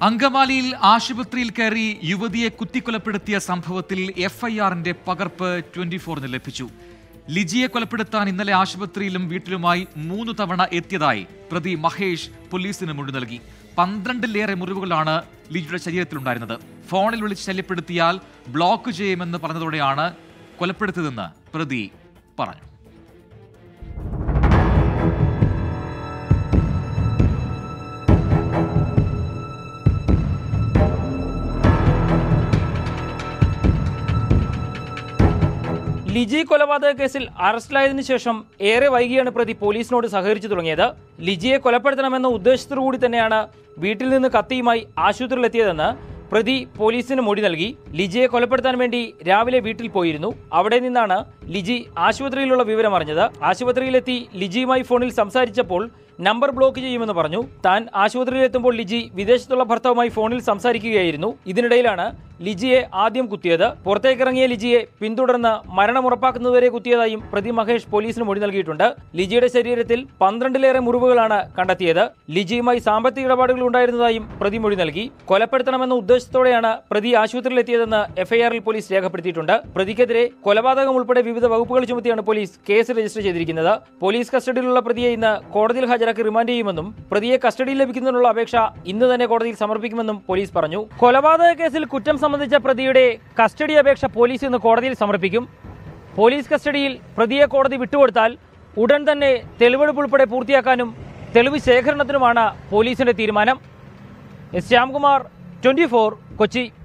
അങ്കമാലിയിൽ ആശുപത്രിയിൽ കയറി യുവതിയെ കുത്തിക്കൊലപ്പെടുത്തിയ സംഭവത്തിൽ എഫ്ഐആറിന്റെ പകർപ്പ് ട്വന്റി ഫോറിന് ലഭിച്ചു ലിജിയെ കൊലപ്പെടുത്താൻ ഇന്നലെ ആശുപത്രിയിലും വീട്ടിലുമായി മൂന്ന് തവണ എത്തിയതായി പ്രതി മഹേഷ് പോലീസിന് മൊഴി നൽകി പന്ത്രണ്ടിലേറെ മുറിവുകളാണ് ലിജിയുടെ ശരീരത്തിലുണ്ടായിരുന്നത് ഫോണിൽ വിളിച്ച് ശല്യപ്പെടുത്തിയാൽ ബ്ലോക്ക് ചെയ്യുമെന്ന് പറഞ്ഞതോടെയാണ് കൊലപ്പെടുത്തിയതെന്ന് പ്രതി പറഞ്ഞു ലിജി കൊലപാതക കേസിൽ അറസ്റ്റിലായതിനു ശേഷം ഏറെ വൈകിയാണ് പ്രതി പോലീസിനോട് സഹകരിച്ചു തുടങ്ങിയത് ലിജിയെ കൊലപ്പെടുത്തണമെന്ന ഉദ്ദേശത്തോടുകൂടി തന്നെയാണ് വീട്ടിൽ നിന്ന് കത്തിയുമായി ആശുപത്രിയിലെത്തിയതെന്ന് പ്രതി പോലീസിന് മൊഴി നൽകി ലിജിയെ കൊലപ്പെടുത്താൻ വേണ്ടി രാവിലെ വീട്ടിൽ പോയിരുന്നു അവിടെ നിന്നാണ് ലിജി ആശുപത്രിയിലുള്ള വിവരം അറിഞ്ഞത് ആശുപത്രിയിലെത്തി ലിജിയുമായി ഫോണിൽ സംസാരിച്ചപ്പോൾ നമ്പർ ബ്ലോക്ക് ചെയ്യുമെന്ന് പറഞ്ഞു താൻ ആശുപത്രിയിലെത്തുമ്പോൾ ലിജി വിദേശത്തുള്ള ഭർത്താവുമായി ഫോണിൽ സംസാരിക്കുകയായിരുന്നു ഇതിനിടയിലാണ് ലിജിയെ ആദ്യം കുത്തിയത് പുറത്തേക്കിറങ്ങിയ ലിജിയെ പിന്തുടർന്ന് മരണം ഉറപ്പാക്കുന്നതുവരെ കുത്തിയതായും പ്രതി മഹേഷ് പോലീസിന് മൊഴി നൽകിയിട്ടുണ്ട് ലിജിയുടെ ശരീരത്തിൽ പന്ത്രണ്ടിലേറെ മുറിവുകളാണ് കണ്ടെത്തിയത് ലിജിയുമായി സാമ്പത്തിക ഇടപാടുകൾ ഉണ്ടായിരുന്നതായും പ്രതി മൊഴി നൽകി കൊലപ്പെടുത്തണമെന്ന ഉദ്ദേശത്തോടെയാണ് പ്രതി ആശുപത്രിയിലെത്തിയതെന്ന് എഫ്ഐആറിൽ പോലീസ് രേഖപ്പെടുത്തിയിട്ടുണ്ട് പ്രതിക്കെതിരെ കൊലപാതകം ഉൾപ്പെടെ വിവിധ വകുപ്പുകൾ ചുമത്തിയാണ് പോലീസ് കേസ് രജിസ്റ്റർ ചെയ്തിരിക്കുന്നത് പോലീസ് കസ്റ്റഡിയിലുള്ള പ്രതിയെ ഇന്ന് കോടതിയിൽ ഹാജരാക്കി റിമാൻഡ് ചെയ്യുമെന്നും പ്രതിയെ കസ്റ്റഡിയിൽ ലഭിക്കുന്നതിനുള്ള അപേക്ഷ ഇന്ന് തന്നെ കോടതിയിൽ സമർപ്പിക്കുമെന്നും പോലീസ് പറഞ്ഞു കൊലപാതക കേസിൽ കുറ്റം സംബന്ധിച്ച പ്രതിയുടെ കസ്റ്റഡി അപേക്ഷ പോലീസ് ഇന്ന് കോടതിയിൽ സമർപ്പിക്കും പോലീസ് കസ്റ്റഡിയിൽ പ്രതിയെ കോടതി വിട്ടുകൊടുത്താൽ ഉടൻ തന്നെ തെളിവെടുപ്പ് ഉൾപ്പെടെ പൂർത്തിയാക്കാനും തെളിവ് ശേഖരണത്തിനുമാണ് പോലീസിന്റെ തീരുമാനം എസ് ശ്യാംകുമാർ ട്വന്റി കൊച്ചി